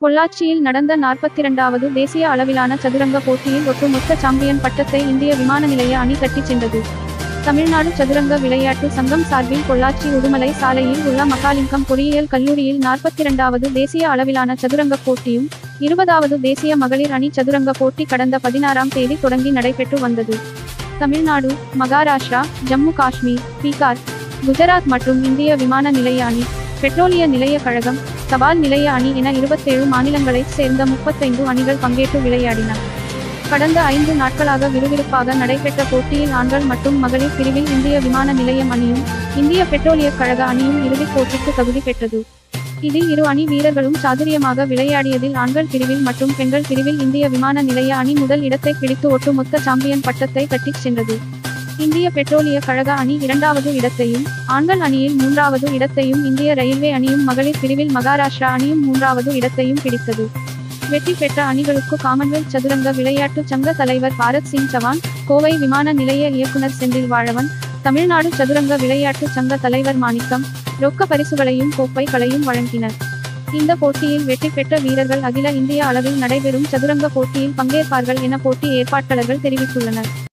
பொள்ளாச்சியில் நடந்த நாற்பத்திரண்டாவது தேசிய அளவிலான சதுரங்க போட்டியில் ஒட்டுமொத்த சாம்பியன் பட்டத்தை இந்திய விமான நிலைய அணி தட்டிச் சென்றது தமிழ்நாடு சதுரங்க விளையாட்டு சங்கம் சார்பில் பொள்ளாச்சி உடுமலை சாலையில் உள்ள மகாலிங்கம் பொறியியல் கல்லூரியில் நாற்பத்திரண்டாவது தேசிய அளவிலான சதுரங்க போட்டியும் இருபதாவது தேசிய மகளிர் அணி சதுரங்க போட்டி கடந்த பதினாறாம் தேதி தொடங்கி நடைபெற்று வந்தது தமிழ்நாடு மகாராஷ்டிரா ஜம்மு காஷ்மீர் பீகார் குஜராத் மற்றும் இந்திய விமான நிலைய அணி பெட்ரோலிய நிலைய கழகம் தபால் நிலைய அணி என இருபத்தேழு மாநிலங்களைச் சேர்ந்த முப்பத்தைந்து அணிகள் பங்கேற்று விளையாடின கடந்த ஐந்து நாட்களாக விறுவிறுப்பாக நடைபெற்ற போட்டியில் ஆண்கள் மற்றும் மகளிர் பிரிவில் இந்திய விமான நிலையம் அணியும் இந்திய பெட்ரோலிய கழக அணியும் இறுதிப் போட்டிக்கு தகுதி பெற்றது இதில் இரு அணி வீரர்களும் சாதுரியமாக விளையாடியதில் ஆண்கள் பிரிவில் மற்றும் பெண்கள் பிரிவில் இந்திய விமான நிலைய அணி முதல் இடத்தை பிடித்து ஒட்டுமொத்த சாம்பியன் பட்டத்தை தட்டிச் சென்றது இந்திய பெட்ரோலிய கழக அணி இரண்டாவது இடத்தையும் ஆண்கள் அணியில் மூன்றாவது இடத்தையும் இந்திய ரயில்வே அணியும் மகளிர் பிரிவில் மகாராஷ்டிரா அணியும் மூன்றாவது இடத்தையும் பிடித்தது வெற்றி பெற்ற அணிகளுக்கு காமன்வெல்த் சதுரங்க விளையாட்டு சங்க தலைவர் பாரத் சிங் சவான் கோவை விமான நிலைய இயக்குனர் செந்தில் வாழவன் தமிழ்நாடு சதுரங்க விளையாட்டு சங்க தலைவர் மாணிக்கம் ரொக்க பரிசுகளையும் கோப்பைகளையும் வழங்கினர் இந்த போட்டியில் வெற்றி பெற்ற வீரர்கள் அகில இந்திய அளவில் நடைபெறும் சதுரங்க போட்டியில் பங்கேற்பார்கள் என போட்டி ஏற்பாட்டாளர்கள் தெரிவித்துள்ளனர்